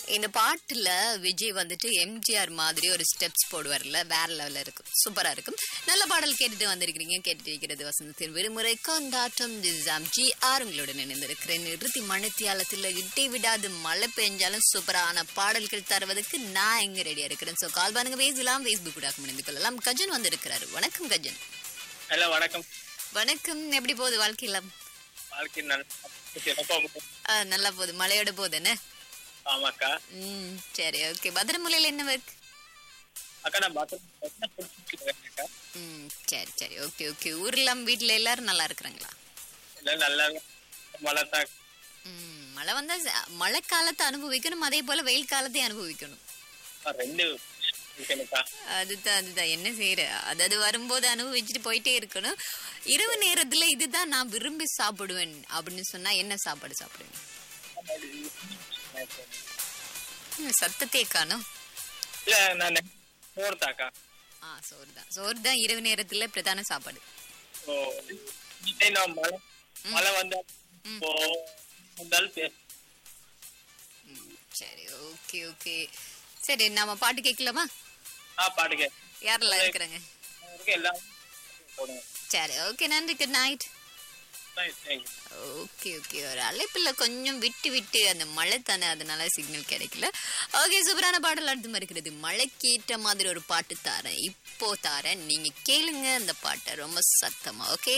இந்த பாட்டுல விஜய் வந்துட்டு எம்ஜிஆர் மாதிரி ஒரு ஸ்டெப்ஸ் போடுவார்ல வேற லெவல்ல இருக்கும் சூப்பரா இருக்கும் நல்ல பாடல் கேட்டுட்டு வந்திருக்கிறீங்க கேட்டுட்டு இருக்கிறது வசந்தத்தின் விடுமுறை கொண்டாட்டம் ஜிசாம் ஜி ஆர் உங்களுடன் இணைந்திருக்கிறேன் நிறுத்தி மணித்தியாலத்தில் இட்டை விடாது மழை பெஞ்சாலும் சூப்பரான பாடல்கள் தருவதற்கு நான் எங்க ரெடியா இருக்கிறேன் சோ கால் பண்ணுங்க பேசலாம் ஃபேஸ்புக் கூட இணைந்து கொள்ளலாம் கஜன் வந்திருக்கிறாரு வணக்கம் கஜன் ஹலோ வணக்கம் வணக்கம் எப்படி போகுது வாழ்க்கையில வாழ்க்கை நல்ல சிறப்பா போகுது. ஆ, நல்லா போகுது மழையோட போகுது என்ன ஆமாக்கா ம் சரி ஓகே பத்திரமுலையில் என்ன ஒர்க் அக்கா நான் பாத்ரூம் ம் சரி சரி ஓகே ஓகே ஊர்லாம் வீட்ல எல்லாரும் நல்லா இருக்கிறாங்களா எல்லாம் நல்லா மழை தான் ம் மழை வந்தா ச- மழை காலத்தை அனுபவிக்கணும் அதே போல வெயில் காலத்தையும் அனுபவிக்கணும் ரெண்டு இருக்கேனுக்கா அதுதான் அதுதான் என்ன செய்யற அதாவது வரும்போது அனுபவிச்சுட்டு போயிட்டே இருக்கணும் இரவு நேரத்துல இதுதான் நான் விரும்பி சாப்பிடுவேன் அப்படின்னு சொன்னா என்ன சாப்பாடு சாப்பிடுவேன் ம், சத்தத்தையே காணும் இல்ல நான் போறதாக்கா ஆ சோறு தான் சோறு தான் இரவு நேரத்துல பிரதான சாப்பாடு ஓ இதே நான் மழை மழை வந்தா இப்போ வந்தாலும் பே- ம், சரி ஓகே ஓகே சரி நாம பாட்டு கேட்கலாமா ஆ பாடுங்க யாரெல்லாம் இருக்கிறாங்க அவருக்கு எல்லாம் போடுங்க சரி ஓகே நன்றி good night thank you okay okay ஒரு அழைப்புல கொஞ்சம் விட்டு விட்டு அந்த மழை தானே அதனால சிக்னல் கிடைக்கல ஓகே சூப்பரான பாடல் அடுத்து இருக்கிறது மழைக்கு ஏற்ற மாதிரி ஒரு பாட்டு தாரேன் இப்போ தாரேன் நீங்க கேளுங்க அந்த பாட்டை ரொம்ப சத்தமா ஓகே